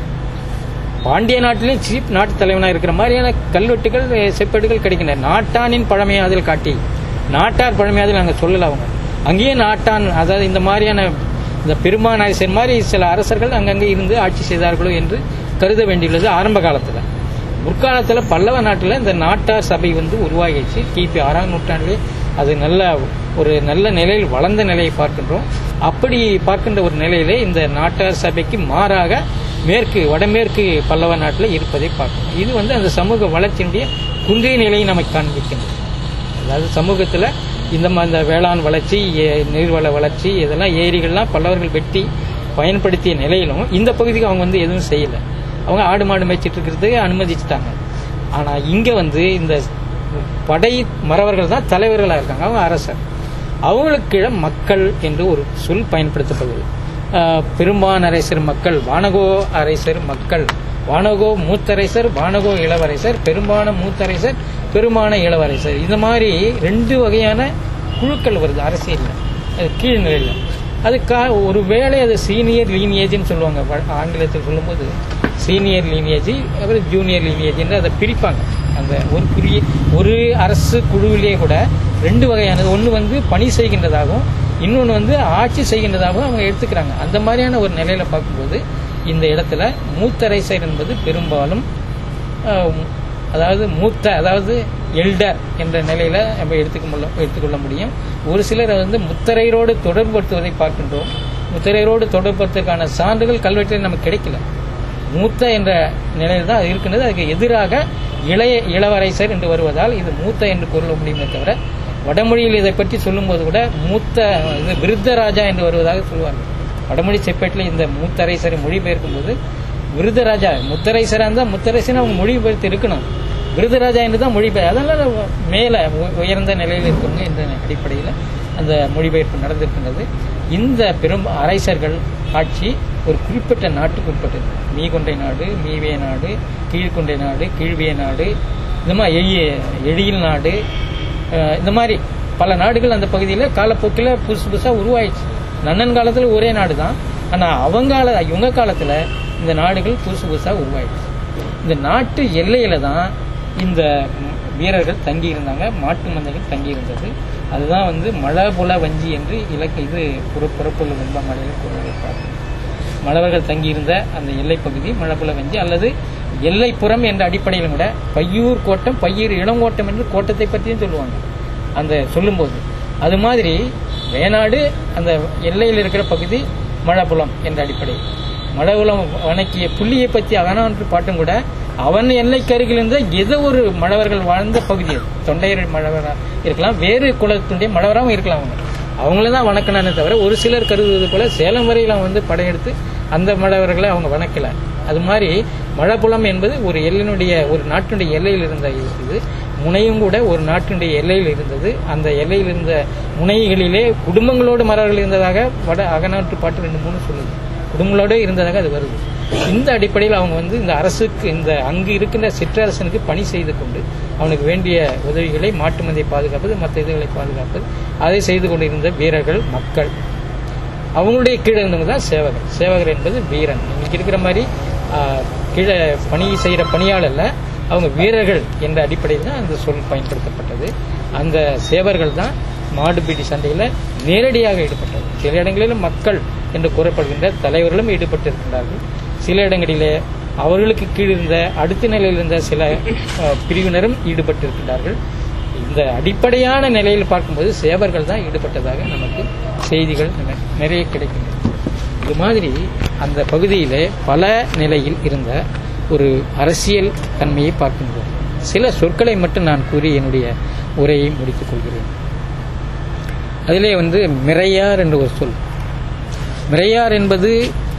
பாண்டிய நாட்டிலையும் சீப் நாட்டு தலைவனாக இருக்கிற மாதிரியான கல்வெட்டுகள் அஹ், செப்பேடுகள் கிடைக்கின்றன நாட்டானின் பழமையாதல் காட்டி நாட்டார் பழமையாதல் நாங்கள் சொல்லல அவங்க அங்கேயும் நாட்டான் அதாவது இந்த மாதிரியான இந்த பெருமாநாயசர் மாதிரி சில அரசர்கள் அங்கங்கே இருந்து ஆட்சி செய்தார்களோ என்று கருத வேண்டியுள்ளது ஆரம்ப காலத்தில் முற்காலத்தில் பல்லவ நாட்டில் இந்த நாட்டார் சபை வந்து உருவாகிடுச்சு கிபி ஆறாம் நூற்றாண்டிலே அது நல்ல ஒரு நல்ல நிலையில் வளர்ந்த நிலையை பார்க்கின்றோம் அப்படி பார்க்கின்ற ஒரு நிலையிலே இந்த நாட்டார் சபைக்கு மாறாக மேற்கு வடமேற்கு பல்லவ நாட்டில் இருப்பதை பார்க்கணும் இது வந்து அந்த சமூக வளர்ச்சியினுடைய குன்றிய நிலையை நமக்கு காண்பிக்கின்றது அதாவது சமூகத்தில் இந்த மா- இந்த வேளாண் வளர்ச்சி ஏ- நீர்வள வளர்ச்சி இதெல்லாம் ஏரிகள்லாம் பல்லவர்கள் வெட்டி பயன்படுத்திய நிலையிலும் இந்த பகுதிக்கு அவங்க வந்து எதுவும் செய்யலை அவங்க ஆடு மாடு மேய்ச்சிட்டு இருக்கிறதுக்கு அனுமதிச்சிட்டாங்க ஆனால் இங்கே வந்து இந்த படை மறவர்கள் தான் தலைவர்களாக இருக்காங்க அவங்க அரசர் அவங்களுக்கு கீழே மக்கள் என்று ஒரு சொல் பயன்படுத்தப்படுது ஆஹ் பெரும்பான் அரசர் மக்கள் வானகோ அரசர் மக்கள் வானகோ மூத்தரசர் வானகோ இளவரசர் பெரும்பான மூத்தரசர் பெருமான இளவரசர் இந்த மாதிரி ரெண்டு வகையான குழுக்கள் வருது அரசியலில் அது கீழ்நிலையில் அது கா ஒரு வேளை அது சீனியர் லீனியேஜ்னு சொல்லுவாங்க வ- ஆங்கிலத்தில் சொல்லும்போது சீனியர் லீனியேஜ் அப்புறம் ஜூனியர் லீனியேஜ் என்று அதை பிரிப்பாங்க அந்த ஒரு குறி ஒரு அரசு குழுவிலே கூட ரெண்டு வகையானது ஒன்று வந்து பணி செய்கின்றதாகவும் இன்னொன்று வந்து ஆட்சி செய்கின்றதாகவும் அவங்க எடுத்துக்கிறாங்க அந்த மாதிரியான ஒரு நிலையில பார்க்கும்போது இந்த இடத்துல மூத்தரைசர் என்பது பெரும்பாலும் ஆஹ், அதாவது மூத்த அதாவது எல்டர் என்ற நிலையில நம்ம எடுத்துக்க முடியும் எடுத்துக்கொள்ள முடியும் ஒரு சிலர் வந்து முத்தரையரோடு தொடர்படுத்துவதை பார்க்கின்றோம் முத்தரையரோடு தொடர்படுத்துவதற்கான சான்றுகள் கல்வெட்டில் நமக்கு கிடைக்கல மூத்த என்ற நிலையில் தான் அது இருக்கின்றது அதுக்கு எதிராக இளைய இளவரசர் என்று வருவதால் இது மூத்த என்று கூற முடியுமே தவிர வடமொழியில் இதை பற்றி சொல்லும்போது கூட மூத்த இது விருத்தராஜா என்று வருவதாக சொல்லுவார்கள் வடமொழி செப்பேட்டில் இந்த மூத்தரைசரை மொழிபெயர்க்கும் போது விருதராஜா முத்தரைசரா இருந்தால் முத்தரைசன் அவங்க மொழிபெயர்த்து இருக்கணும் விருதராஜா என்று தான் மொழிபெயர் அதனால மேலே உ- உயர்ந்த நிலையில் இருக்கவங்க என்ற அடிப்படையில் அந்த மொழிபெயர்ப்பு நடந்திருக்கின்றது இந்த பெரும் அரசர்கள் ஆட்சி ஒரு குறிப்பிட்ட நாட்டுக்கு உட்பட்டது மீகொண்டை நாடு மீவே நாடு கீழ்கொண்டை நாடு கீழ்விய நாடு இந்த மாதிரி எளிய எழில் நாடு அஹ் இந்த மாதிரி பல நாடுகள் அந்த பகுதியில் காலப்போக்கில் புதுசு புதுசாக உருவாயிடுச்சு நன்னன் காலத்தில் ஒரே நாடு தான் ஆனால் அவங்க கால இவங்க காலத்தில் இந்த நாடுகள் புதுசு புதுசாக உருவாயிடுச்சு இந்த நாட்டு எல்லையில தான் இந்த வீரர்கள் தங்கி இருந்தாங்க மாட்டு மந்தைகள் தங்கி இருந்தது அதுதான் வந்து மழபுல வஞ்சி என்று இலக்கு இது புற புறப்புள்ள வெண்பா மலையில் கூறுவதை பார்க்கணும் மழவர்கள் தங்கியிருந்த அந்த எல்லைப்பகுதி மழபுல வஞ்சி அல்லது எல்லைப்புறம் என்ற அடிப்படையிலும் கூட பையூர் கோட்டம் பையூர் இளங்கோட்டம் என்று கோட்டத்தை பற்றியும் சொல்லுவாங்க அந்த சொல்லும்போது அது மாதிரி வேணாடு அந்த எல்லையில் இருக்கிற பகுதி மழபுலம் என்ற அடிப்படை மழபுலம் வணக்கிய புள்ளியை பற்றி அகனான்று பாட்டும் கூட அவன் எல்லைக்கு அருகில் இருந்த ஏதோ ஒரு மழவர்கள் வாழ்ந்த பகுதி அது தொண்டையர் மழவரா இருக்கலாம் வேறு குலத்துடைய மழவராகவும் இருக்கலாம் அவங்க அவங்கள தான் வணக்கினானே தவிர ஒரு சிலர் கருதுவது போல சேலம் வரையில் அவன் வந்து படையெடுத்து அந்த மழவர்களை அவங்க வணக்கல அது மாதிரி மழப்புலம் என்பது ஒரு எல்லினுடைய ஒரு நாட்டினுடைய எல்லையில் இருந்த இது முனையும் கூட ஒரு நாட்டினுடைய எல்லையில் இருந்தது அந்த எல்லையில் இருந்த முனைகளிலே குடும்பங்களோடு மரவர்கள் இருந்ததாக வட அகநாட்டு பாட்டு ரெண்டு மூணு சொல்லுது குடும்பங்களோட இருந்ததாக அது வருது இந்த அடிப்படையில் அவங்க வந்து இந்த அரசுக்கு இந்த அங்கு இருக்கின்ற சிற்றரசனுக்கு பணி செய்து கொண்டு அவனுக்கு வேண்டிய உதவிகளை மாட்டு மந்தை பாதுகாப்பது மற்ற இதுகளை பாதுகாப்பது அதை செய்து கொண்டிருந்த வீரர்கள் மக்கள் அவங்களுடைய கீழே இருந்தவங்க தான் சேவகர் சேவகர் என்பது வீரன் இன்னைக்கு இருக்கிற மாதிரி ஆஹ், கீழே பணி செய்கிற பணியாளர்ல அவங்க வீரர்கள் என்ற அடிப்படையில் தான் அந்த சொல் பயன்படுத்தப்பட்டது அந்த சேவர்கள் தான் மாடுபிடி சண்டையில் நேரடியாக ஈடுபட்டது சில இடங்களிலும் மக்கள் என்று கூறப்படுகின்ற தலைவர்களும் ஈடுபட்டிருக்கின்றார்கள் சில இடங்களிலே அவர்களுக்கு கீழ் இருந்த அடுத்த நிலையில் இருந்த சில அஹ், பிரிவினரும் ஈடுபட்டிருக்கின்றார்கள் இந்த அடிப்படையான நிலையில் பார்க்கும்போது சேவர்கள் தான் ஈடுபட்டதாக நமக்கு செய்திகள் நெ- நிறைய கிடைக்கின்றன இது மாதிரி அந்த பகுதியிலே பல நிலையில் இருந்த ஒரு அரசியல் தன்மையை பார்க்கின்றோம் சில சொற்களை மட்டும் நான் கூறி என்னுடைய உரையை முடித்துக் கொள்கிறேன் அதிலே வந்து மிரையார் என்ற ஒரு சொல் மிரையார் என்பது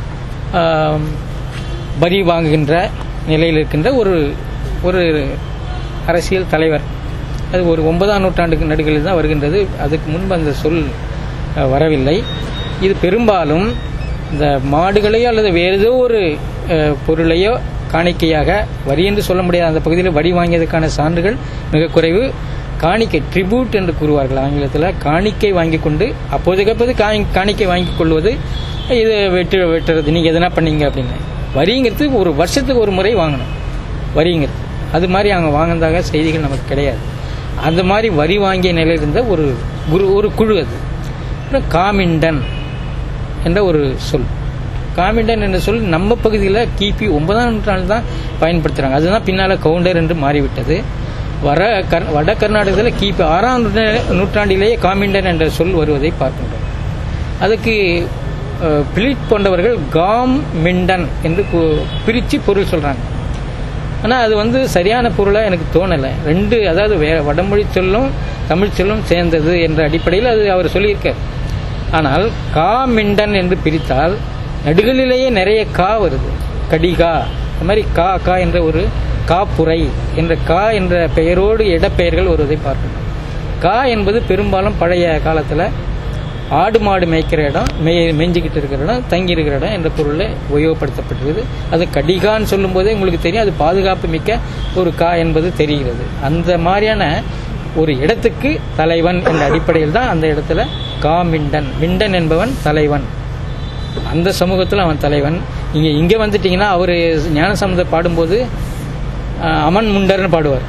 ஆம், வரி வாங்குகின்ற நிலையில் இருக்கின்ற ஒரு ஒரு அரசியல் தலைவர் அது ஒரு ஒன்பதாம் நூற்றாண்டுக்கு நடுகளில் தான் வருகின்றது அதுக்கு முன்பு அந்த சொல் அஹ், வரவில்லை இது பெரும்பாலும் இந்த மாடுகளையோ அல்லது வேறு ஏதோ ஒரு அஹ், பொருளையோ காணிக்கையாக வரி என்று சொல்ல முடியாத அந்த பகுதியில் வரி வாங்கியதற்கான சான்றுகள் மிக குறைவு காணிக்கை ட்ரிபியூட் என்று கூறுவார்கள் ஆங்கிலத்தில் காணிக்கை வாங்கி கொண்டு அப்போதுக்கப்போது காணி- காணிக்கை வாங்கி கொள்வது இது வெட்டு வெட்டுறது நீங்கள் எதனா பண்ணீங்க அப்படின்னு வரிங்கிறது ஒரு வருஷத்துக்கு ஒரு முறை வாங்கணும் வரிங்கிறது அது மாதிரி அவங்க வாங்கினதாக செய்திகள் நமக்கு கிடையாது அந்த மாதிரி வரி வாங்கிய நிலையில் இருந்த ஒரு குரு ஒரு குழு அது அப்புறம் காமிண்டன் என்ற ஒரு சொல் காமிண்டன் என்ற சொல் நம்ம பகுதியில் கிபி ஒன்பதாம் நூற்றாண்டு தான் பயன்படுத்துகிறாங்க அதுதான் பின்னால் கவுண்டர் என்று மாறிவிட்டது வர கர் வட கர்நாடகத்தில் கிபி ஆறாம் நூற்ற- நூற்றாண்டிலேயே காமிண்டன் என்ற சொல் வருவதை பார்க்கின்றோம் அதுக்கு அஹ், பிலிட் போன்றவர்கள் காம் மிண்டன் என்று பிரித்து பொருள் சொல்கிறாங்க ஆனால் அது வந்து சரியான பொருளாக எனக்கு தோணலை ரெண்டு அதாவது வே வடமொழி சொல்லும் தமிழ் சொல்லும் சேர்ந்தது என்ற அடிப்படையில் அது அவர் சொல்லியிருக்கார் ஆனால் கா மிண்டன் என்று பிரித்தால் நடுகளிலேயே நிறைய கா வருது கடிகா இந்த மாதிரி கா கா என்ற ஒரு காப்புரை என்ற கா என்ற பெயரோடு இடப்பெயர்கள் வருவதை பார்க்கணும் கா என்பது பெரும்பாலும் பழைய காலத்தில் ஆடு மாடு மேய்க்கிற இடம் மே மேய்ஞ்சிக்கிட்டு இருக்கிற இடம் தங்கி இருக்கிற இடம் என்ற பொருளில் உபயோகப்படுத்தப்பட்டிருக்குது அது கடிகான்னு சொல்லும்போதே உங்களுக்கு தெரியும் அது பாதுகாப்பு மிக்க ஒரு கா என்பது தெரிகிறது அந்த மாதிரியான ஒரு இடத்துக்கு தலைவன் என்ற அடிப்படையில் தான் அந்த இடத்துல கா மிண்டன் மிண்டன் என்பவன் தலைவன் அந்த சமூகத்தில் அவன் தலைவன் இங்கே இங்கே வந்துட்டீங்கன்னா அவர் ஞானசம்பந்தர் பாடும்போது அஹ், அமன் முண்டர்னு பாடுவார்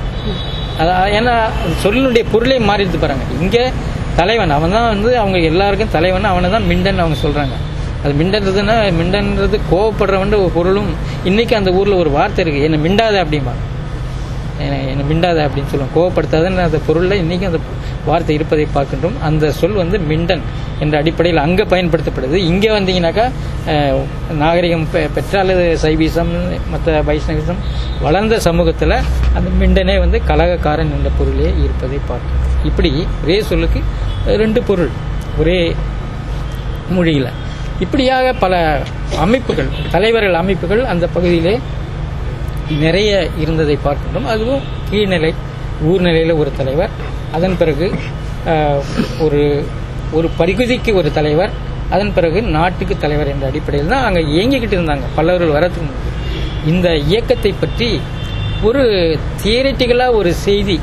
அதான் ஏன்னா சொல்லினுடைய பொருளே மாறிடுது பாருங்க இங்கே தலைவன் அவன் தான் வந்து அவங்க எல்லாருக்கும் தலைவன் அவனை தான் மிண்டன் அவங்க சொல்கிறாங்க அது மிண்டன்றதுன்னா மிண்டன்றது கோவப்படுறவன்ற ஒரு பொருளும் இன்னைக்கு அந்த ஊரில் ஒரு வார்த்தை இருக்குது என்னை மிண்டாத அப்படிம்பாங்க என்னை என்னை மிண்டாத அப்படின்னு சொல்லுவோம் கோவப்படுத்தாதன்னு அந்த பொருளில் இன்றைக்கி அந்த வார்த்தை இருப்பதை பார்க்கின்றோம் அந்த சொல் வந்து மிண்டன் என்ற அடிப்படையில் அங்கே பயன்படுத்தப்படுது இங்கே வந்தீங்கன்னாக்கா அஹ், நாகரிகம் பெ- பெற்ற அல்லது சைவீசம் மற்ற வைஷ்ணவிசம் வளர்ந்த சமூகத்தில் அந்த மிண்டனே வந்து கலகக்காரன் என்ற பொருளே இருப்பதை பார்க்கிறோம் இப்படி ஒரே சொல்லுக்கு ரெண்டு பொருள் ஒரே மொழியில் இப்படியாக பல அமைப்புகள் தலைவர்கள் அமைப்புகள் அந்த பகுதியிலே நிறைய இருந்ததை பார்க்கின்றோம் அதுவும் கீழ்நிலை ஊர்நிலையில் ஒரு தலைவர் அதன் பிறகு ஆஹ், ஒரு ஒரு பகுதிக்கு ஒரு தலைவர் அதன் பிறகு நாட்டுக்கு தலைவர் என்ற அடிப்படையில் தான் அங்கே இயங்கிக்கிட்டு இருந்தாங்க பல்லவர்கள் வரத்துக்கு முன்பு இந்த இயக்கத்தை பற்றி ஒரு தியரிட்டிக்கலாக ஒரு செய்தி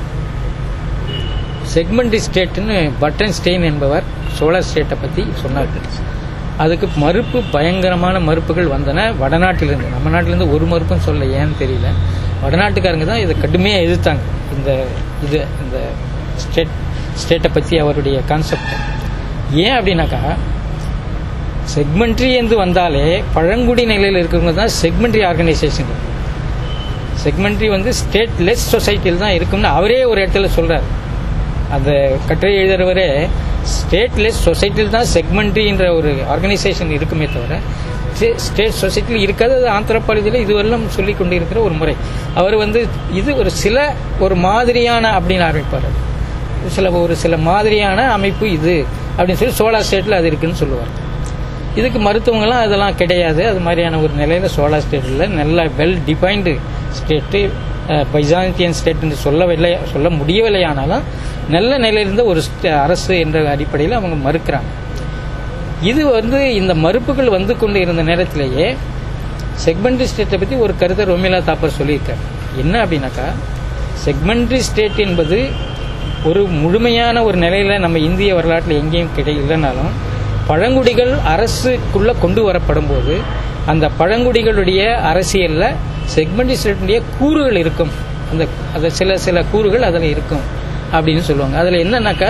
செக்மெண்ட் ஸ்டேட்னு பட்டன் ஸ்டெயின் என்பவர் சோழ ஸ்டேட்டை பற்றி சொன்னார் அதுக்கு மறுப்பு பயங்கரமான மறுப்புகள் வந்தன வடநாட்டிலிருந்து நம்ம நாட்டிலேருந்து ஒரு மறுப்பும் சொல்ல ஏன்னு தெரியல வடநாட்டுக்காரங்க தான் இதை கடுமையாக எதிர்த்தாங்க இந்த இது இந்த ஸ்டேட் ஸ்டேட்டை பற்றி அவருடைய கான்செப்ட் ஏன் அப்படின்னாக்கா செக்மெண்ட்ரி என்று வந்தாலே பழங்குடி நிலையில் இருக்கிறவங்க தான் செக்மெண்ட்ரி ஆர்கனைசேஷன் செக்மெண்ட்ரி வந்து ஸ்டேட் லெஸ் சொசைட்டியில் தான் இருக்கும்னு அவரே ஒரு இடத்துல சொல்றார் அந்த கட்டுரை எழுதுறவரே ஸ்டேட்லெஸ் சொசைட்டியில் தான் செக்மெண்ட்ரின்ற ஒரு ஆர்கனைசேஷன் இருக்குமே தவிர ஸ்டேட் சொசைட்டியில் இருக்காது அது ஆந்திரப்பாளையத்தில் இதுவரையிலும் சொல்லி கொண்டு இருக்கிற ஒரு முறை அவர் வந்து இது ஒரு சில ஒரு மாதிரியான அப்படின்னு ஆரம்பிப்பார் சில ஒரு சில மாதிரியான அமைப்பு இது அப்படின்னு சொல்லி சோழா ஸ்டேட்டில் அது இருக்குன்னு சொல்லுவார் இதுக்கு மருத்துவங்கள்லாம் அதெல்லாம் கிடையாது அது மாதிரியான ஒரு நிலையில் சோழா ஸ்டேட்டில் நல்ல well defined state Byzantine state என்று சொல்லவில்லை சொல்ல முடியவில்லையானாலும் நல்ல நிலையிலிருந்த ஒரு ஸ்ட- அரசு என்ற அடிப்படையில் அவங்க மறுக்கிறாங்க இது வந்து இந்த மறுப்புகள் வந்து கொண்டு இருந்த நேரத்திலேயே செக்மெண்ட்ரி ஸ்டேட்டை பற்றி ஒரு கருத்தை ரொமிலா தாப்பர் சொல்லியிருக்கார் என்ன அப்படின்னாக்கா செக்மெண்ட்ரி ஸ்டேட் என்பது ஒரு முழுமையான ஒரு நிலையில் நம்ம இந்திய வரலாற்றில் எங்கேயும் கிடை இல்லைனாலும் பழங்குடிகள் அரசுக்குள்ள கொண்டு வரப்படும் போது அந்த பழங்குடிகளுடைய அரசியலில் செக்மெண்ட்ரி ஸ்டேட்டுடைய கூறுகள் இருக்கும் அந்த அந்த சில சில கூறுகள் அதில் இருக்கும் அப்படின்னு சொல்லுவாங்க அதில் என்னன்னாக்கா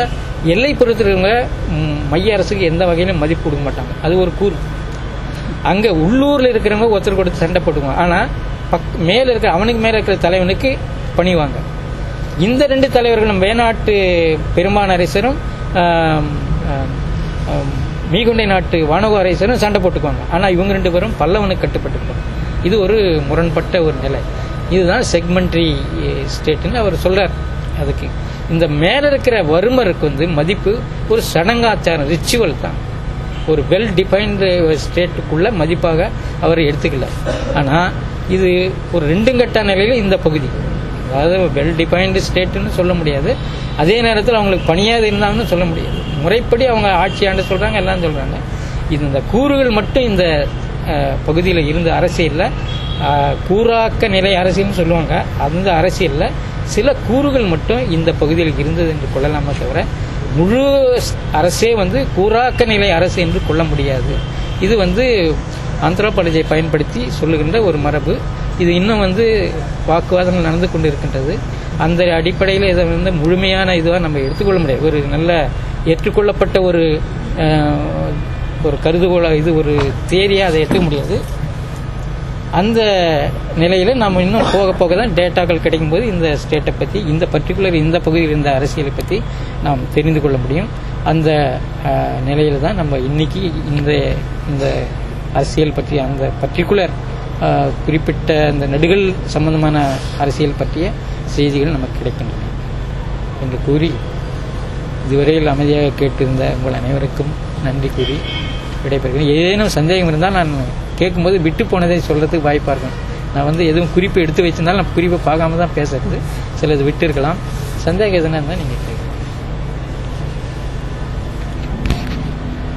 எல்லைப்புறத்தில் இருக்கிறவங்க ம், மைய அரசுக்கு எந்த வகையிலும் மதிப்பு கொடுக்க மாட்டாங்க அது ஒரு கூறு அங்கே உள்ளூரில் இருக்கிறவங்க ஒருத்தர் கொடுத்து சண்டை போட்டுக்குவாங்க ஆனால் பக் மேலே இருக்கிற அவனுக்கு மேலே இருக்கிற தலைவனுக்கு பணிவாங்க இந்த ரெண்டு தலைவர்களும் வேணாட்டு பெருமான் அரசரும் ஆம், ஆம், ஆம், மீகுண்டை நாட்டு வானக அரசரும் சண்டை போட்டுக்குவாங்க ஆனால் இவங்க ரெண்டு பேரும் பல்லவனுக்கு கட்டுப்பட்டுக்குவாங்க இது ஒரு முரண்பட்ட ஒரு நிலை இதுதான் செக்மெண்ட்ரி ஸ்டேட்னு அவர் சொல்றார் அதுக்கு இந்த மேலே இருக்கிற வறுமருக்கு வந்து மதிப்பு ஒரு சடங்காச்சாரம் ரிச்சுவல் தான் ஒரு வெல் டிஃபைன்டு ஸ்டேட்டுக்குள்ள மதிப்பாக அவர் எடுத்துக்கல ஆனால் இது ஒரு ரெண்டுங்கட்ட நிலையில் இந்த பகுதி அதாவது வெல் டிஃபைன்டு ஸ்டேட்டுன்னு சொல்ல முடியாது அதே நேரத்தில் அவங்களுக்கு பணியாது இருந்தாங்கன்னு சொல்ல முடியாது முறைப்படி அவங்க ஆட்சி ஆண்டு சொல்கிறாங்க எல்லாம் சொல்கிறாங்க இது இந்த கூறுகள் மட்டும் இந்த பகுதியில் இருந்த அரசியலில் அஹ், கூறாக்க நிலை அரசியல்னு சொல்லுவாங்க அந்த அரசியலில் சில கூறுகள் மட்டும் இந்த பகுதியில் இருந்தது என்று கொள்ளலாமே தவிர முழு அரசே வந்து கூறாக்க நிலை அரசு என்று கொள்ள முடியாது இது வந்து ஆந்த்ரோபாலஜியை பயன்படுத்தி சொல்லுகின்ற ஒரு மரபு இது இன்னும் வந்து வாக்குவாதங்கள் நடந்து கொண்டு இருக்கின்றது அந்த அடிப்படையில் இதை வந்து முழுமையான இதுவாக நம்ம எடுத்துக்கொள்ள முடியாது ஒரு நல்ல ஏற்றுக்கொள்ளப்பட்ட ஒரு அஹ், ஒரு கருதுகோள இது ஒரு தேரியாக அதை எடுக்க முடியாது அந்த நிலையில் நாம் இன்னும் போக போக தான் டேட்டாக்கள் கிடைக்கும்போது இந்த ஸ்டேட்டை பற்றி இந்த பர்டிகுலர் இந்த பகுதியில் இருந்த அரசியலை பற்றி நாம் தெரிந்து கொள்ள முடியும் அந்த நிலையில் தான் நம்ம இன்னைக்கு இந்த இந்த அரசியல் பற்றி அந்த பர்டிகுலர் குறிப்பிட்ட அந்த நடுகள் சம்பந்தமான அரசியல் பற்றிய செய்திகள் நமக்கு கிடைக்கின்றன என்று கூறி இதுவரையில் அமைதியாக கேட்டிருந்த உங்கள் அனைவருக்கும் நன்றி கூறி விடைபெறுகிறேன் ஏதேனும் சந்தேகம் இருந்தால் நான் கேட்கும்போது விட்டு போனதை சொல்றதுக்கு வாய்ப்பாக இருக்கும் நான் வந்து எதுவும் குறிப்பு எடுத்து வச்சிருந்தாலும் நான் குறிப்பை பார்க்காம தான் பேசுறது சிலது விட்டு இருக்கலாம் சந்தேகம் எதுனா இருந்தால் நீங்கள் கேட்கலாம்